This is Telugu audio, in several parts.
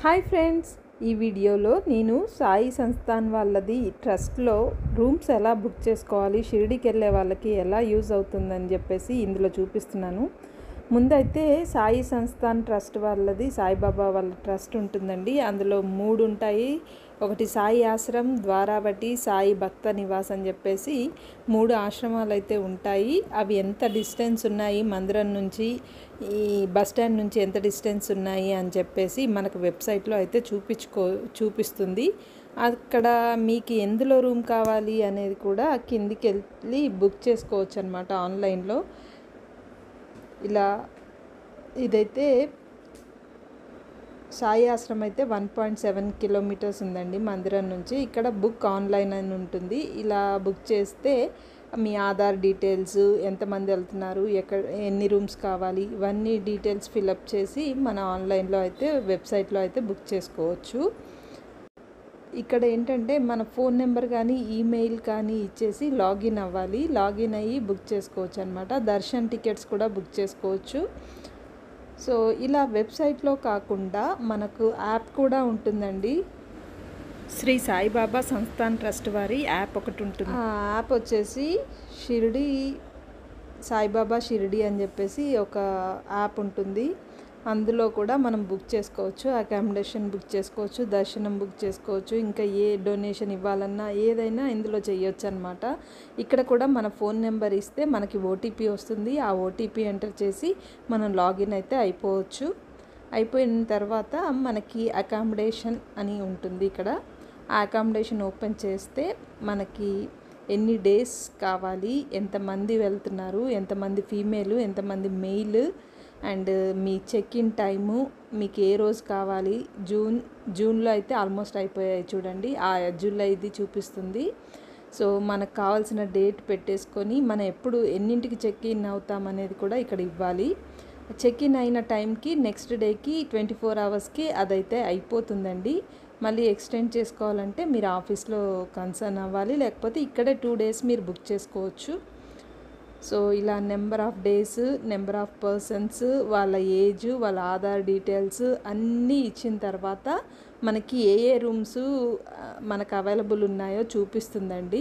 హాయ్ ఫ్రెండ్స్ ఈ వీడియోలో నేను సాయి సంస్థాన్ వాళ్ళది ట్రస్ట్లో రూమ్స్ ఎలా బుక్ చేసుకోవాలి షిరిడికి వెళ్ళే వాళ్ళకి ఎలా యూజ్ అవుతుందని చెప్పేసి ఇందులో చూపిస్తున్నాను ముందైతే సాయి సంస్థాన్ ట్రస్ట్ వాళ్ళది సాయిబాబా వాళ్ళ ట్రస్ట్ ఉంటుందండి అందులో మూడు ఉంటాయి ఒకటి సాయి ఆశ్రమ్ ద్వారావటి సాయి భక్త నివాస్ అని చెప్పేసి మూడు ఆశ్రమాలు అయితే ఉంటాయి అవి ఎంత డిస్టెన్స్ ఉన్నాయి మందిరం నుంచి ఈ బస్ స్టాండ్ నుంచి ఎంత డిస్టెన్స్ ఉన్నాయి అని చెప్పేసి మనకు వెబ్సైట్లో అయితే చూపించుకో చూపిస్తుంది అక్కడ మీకు ఎందులో రూమ్ కావాలి అనేది కూడా కిందికి వెళ్ళి బుక్ చేసుకోవచ్చు అనమాట ఆన్లైన్లో ఇలా ఇదైతే సాయి ఆశ్రమం అయితే వన్ పాయింట్ సెవెన్ కిలోమీటర్స్ ఉందండి మందిరం నుంచి ఇక్కడ బుక్ ఆన్లైన్ అని ఉంటుంది ఇలా బుక్ చేస్తే మీ ఆధార్ డీటెయిల్స్ ఎంతమంది వెళ్తున్నారు ఎక్కడ ఎన్ని రూమ్స్ కావాలి ఇవన్నీ డీటెయిల్స్ ఫిలప్ చేసి మన ఆన్లైన్లో అయితే వెబ్సైట్లో అయితే బుక్ చేసుకోవచ్చు ఇక్కడ ఏంటంటే మన ఫోన్ నెంబర్ కానీ ఈమెయిల్ కానీ ఇచ్చేసి లాగిన్ అవ్వాలి లాగిన్ అయ్యి బుక్ చేసుకోవచ్చు అనమాట దర్శన్ టికెట్స్ కూడా బుక్ చేసుకోవచ్చు సో ఇలా వెబ్సైట్లో కాకుండా మనకు యాప్ కూడా ఉంటుందండి శ్రీ సాయిబాబా సంస్థాన్ ట్రస్ట్ వారి యాప్ ఒకటి ఉంటుంది ఆ యాప్ వచ్చేసి షిరిడి సాయిబాబా షిరిడి అని చెప్పేసి ఒక యాప్ ఉంటుంది అందులో కూడా మనం బుక్ చేసుకోవచ్చు అకామిడేషన్ బుక్ చేసుకోవచ్చు దర్శనం బుక్ చేసుకోవచ్చు ఇంకా ఏ డొనేషన్ ఇవ్వాలన్నా ఏదైనా ఇందులో చేయొచ్చు అనమాట ఇక్కడ కూడా మన ఫోన్ నెంబర్ ఇస్తే మనకి ఓటీపీ వస్తుంది ఆ ఓటీపీ ఎంటర్ చేసి మనం లాగిన్ అయితే అయిపోవచ్చు అయిపోయిన తర్వాత మనకి అకామిడేషన్ అని ఉంటుంది ఇక్కడ ఆ అకామిడేషన్ ఓపెన్ చేస్తే మనకి ఎన్ని డేస్ కావాలి ఎంతమంది వెళ్తున్నారు ఎంతమంది ఫీమేల్ ఎంతమంది మెయిల్ అండ్ మీ చెక్ ఇన్ టైము మీకు ఏ రోజు కావాలి జూన్ జూన్లో అయితే ఆల్మోస్ట్ అయిపోయాయి చూడండి ఆ జూలైది చూపిస్తుంది సో మనకు కావాల్సిన డేట్ పెట్టేసుకొని మనం ఎప్పుడు ఎన్నింటికి చెక్ ఇన్ అవుతాం అనేది కూడా ఇక్కడ ఇవ్వాలి చెక్ ఇన్ అయిన టైంకి నెక్స్ట్ డేకి ట్వంటీ ఫోర్ అవర్స్కి అదైతే అయిపోతుందండి మళ్ళీ ఎక్స్టెండ్ చేసుకోవాలంటే మీరు ఆఫీస్లో కన్సర్న్ అవ్వాలి లేకపోతే ఇక్కడే టూ డేస్ మీరు బుక్ చేసుకోవచ్చు సో ఇలా number of days number of persons వాళ్ళ ఏజ్ వాళ్ళ ఆధార్ డీటెయిల్స్ అన్నీ ఇచ్చిన తర్వాత మనకి ఏ ఏ రూమ్స్ మనకు అవైలబుల్ ఉన్నాయో చూపిస్తుందండి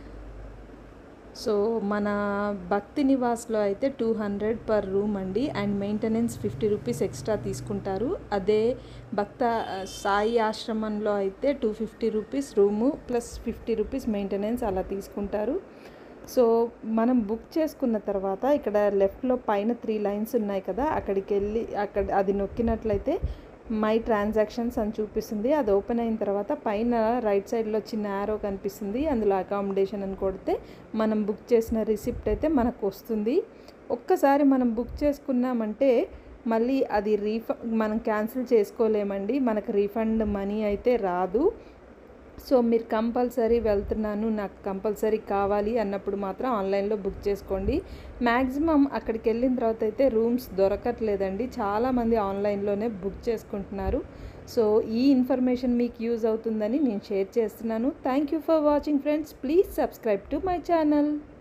సో మన భక్తి నివాస్లో అయితే టూ హండ్రెడ్ పర్ రూమ్ అండి and maintenance fifty rupees extra తీసుకుంటారు అదే భక్త సాయి ఆశ్రమంలో అయితే two fifty rupees room plus fifty rupees maintenance అలా తీసుకుంటారు సో మనం బుక్ చేసుకున్న తర్వాత ఇక్కడ లెఫ్ట్లో పైన త్రీ లైన్స్ ఉన్నాయి కదా అక్కడికి వెళ్ళి అక్కడ అది నొక్కినట్లయితే మై ట్రాన్సాక్షన్స్ అని చూపిస్తుంది అది ఓపెన్ అయిన తర్వాత పైన రైట్ సైడ్లో చిన్న యారో కనిపిస్తుంది అందులో అకామిడేషన్ అని కొడితే మనం బుక్ చేసిన రిసిప్ట్ అయితే మనకు వస్తుంది ఒక్కసారి మనం బుక్ చేసుకున్నామంటే మళ్ళీ అది రీఫండ్ మనం క్యాన్సిల్ చేసుకోలేమండి మనకు రీఫండ్ మనీ అయితే రాదు సో మీరు కంపల్సరీ వెళ్తున్నాను నాకు కంపల్సరీ కావాలి అన్నప్పుడు మాత్రం ఆన్లైన్లో బుక్ చేసుకోండి మ్యాక్సిమం అక్కడికి వెళ్ళిన తర్వాత అయితే రూమ్స్ దొరకట్లేదండి చాలామంది ఆన్లైన్లోనే బుక్ చేసుకుంటున్నారు సో ఈ ఇన్ఫర్మేషన్ మీకు యూజ్ అవుతుందని నేను షేర్ చేస్తున్నాను thank you for watching friends please subscribe to my channel